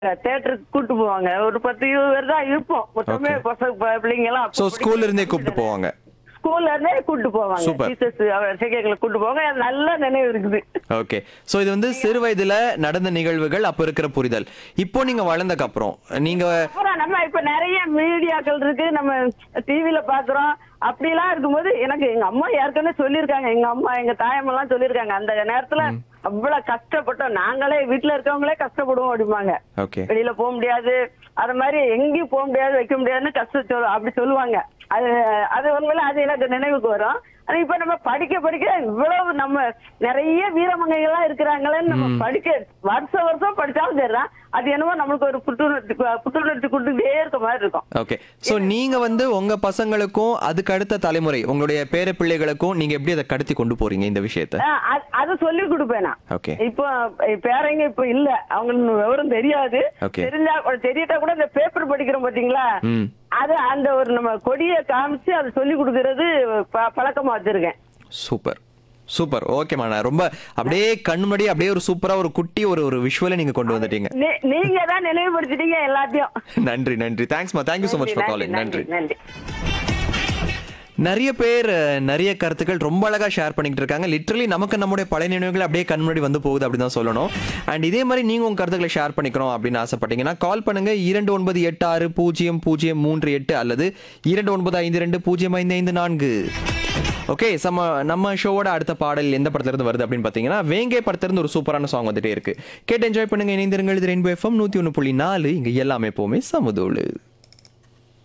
தேட்டருக்கு கூட்டு போவாங்க ஒரு பத்து இருபது பேர் தான் இருப்போம் மொத்தமே Okay. பசங்க ப- பிள்ளைங்க எல்லாம் சோ ஸ்கூல்ல இருந்தே கூப்பிட்டு போவாங்க ஸ்கூல்ல இருந்தே கூட்டு போவாங்க Super. டீச்சர்ஸ் செகங்களை கூட்டு போவாங்க அது நல்ல நினைவு இருக்குது ஓகே சோ இது வந்து சிறு வயதுல நடந்த நிகழ்வுகள் அப்ப இருக்கிற புரிதல் இப்போ நீங்க வளர்ந்தக்கு அப்புறம் நீங்க அப்புறம் நம்ம இப்ப நிறைய மீடியாக்கள் இருக்கு நம்ம டிவில பாக்குறோம் அப்படிலாம் இருக்கும்போது எனக்கு எங்க அம்மா ஏற்கனவே சொல்லியிருக்காங்க எங்க அம்மா எங்க தாயம்மெல்லாம் சொல்லியிருக்காங்க அந்த நேரத்துல அவ்வளவு கஷ்டப்பட்டோம் நாங்களே வீட்டுல இருக்கவங்களே கஷ்டப்படுவோம் அப்படிம்பாங்க ஓகே வெளியில போக முடியாது அது மாதிரி எங்கேயும் போக முடியாது வைக்க முடியாதுன்னு கஷ்டம் சொல்லு அப்படி சொல்லுவாங்க அது அது உண்மையில அது எனக்கு நினைவுக்கு வரும் ஆனா இப்ப நம்ம படிக்க படிக்க இவ்வளவு நம்ம நிறைய வீரமங்கைகள்லாம் இருக்கிறாங்களேன்னு நம்ம படிக்க வருஷம் வருஷம் படிச்சாலும் சரிதான் அது என்னமோ நம்மளுக்கு ஒரு புத்துணர்ச்சி புத்துணர்ச்சி கொடுத்துட்டே இருக்க மாதிரி இருக்கும் ஓகே சோ நீங்க வந்து உங்க பசங்களுக்கும் அதுக்கு அடுத்த தலைமுறை உங்களுடைய பேர பிள்ளைகளுக்கும் நீங்க எப்படி அதை கடத்தி கொண்டு போறீங்க இந்த விஷயத்த ஆஹ் அது- அது சொல்லி கொடுப்பேன் நான் ஓகே இப்போ பேரங்க இப்ப இல்ல அவங்களுக்கு விவரம் தெரியாது Okay. தெரிஞ்சா தெரியிட்டா கூட இந்த பேப்பர் படிக்கிறோம் பாத்தீங்களா ம் அது அந்த ஒரு நம்ம கொடியை காமிச்சு அதை சொல்லி கொடுக்கறது ப- பழக்கமா வச்சிருக்கேன் சூப்பர் சூப்பர் ஓகேமா நான் ரொம்ப அப்படியே கண் முன்னாடி அப்படியே ஒரு சூப்பரா ஒரு குட்டி ஒரு ஒரு விஷுவலை நீங்க கொண்டு வந்துட்டீங்க நீ- நீங்க தான் நினைவுபடுத்திட்டீங்க எல்லாத்தையும் நன்றி நன்றி தேங்க்ஸ்மா thank you so much for calling நன்றி நன்றி நிறைய பேர் அஹ், நிறைய கருத்துக்கள் ரொம்ப அழகா ஷேர் பண்ணிக்கிட்டு இருக்காங்க லிட்டரலி நமக்கு நம்முடைய பழைய நினைவுகள் அப்படியே கண் முன்னாடி வந்து போகுது அப்படின்னு தான் சொல்லணும் அண்ட் இதே மாதிரி நீங்க உங்க கருத்துக்களை ஷேர் பண்ணிக்கிறோம் அப்படின்னு ஆசைப்பட்டீங்கன்னா கால் பண்ணுங்க இரண்டு ஒன்பது எட்டு ஆறு பூஜ்ஜியம் பூஜ்ஜியம் மூன்று எட்டு அல்லது இரண்டு ஒன்பது ஐந்து ரெண்டு பூஜ்ஜியம் ஐந்து ஐந்து நான்கு ஓகே நம்ம நம்ம ஷோவோட அடுத்த பாடல் எந்த படத்துல இருந்து வருது அப்படின்னு பாத்தீங்கன்னா வேங்கை படத்துல இருந்து ஒரு சூப்பரான சாங் வந்துட்டே இருக்கு கேட்டு என்ஜாய் பண்ணுங்க இணைந்திருங்கள் இது ரெயின்போ எஃப்எம் நூத்தி ஒன்று புள்ளி நாலு இங்க எல்லாமே எப்பவுமே சமுதோடு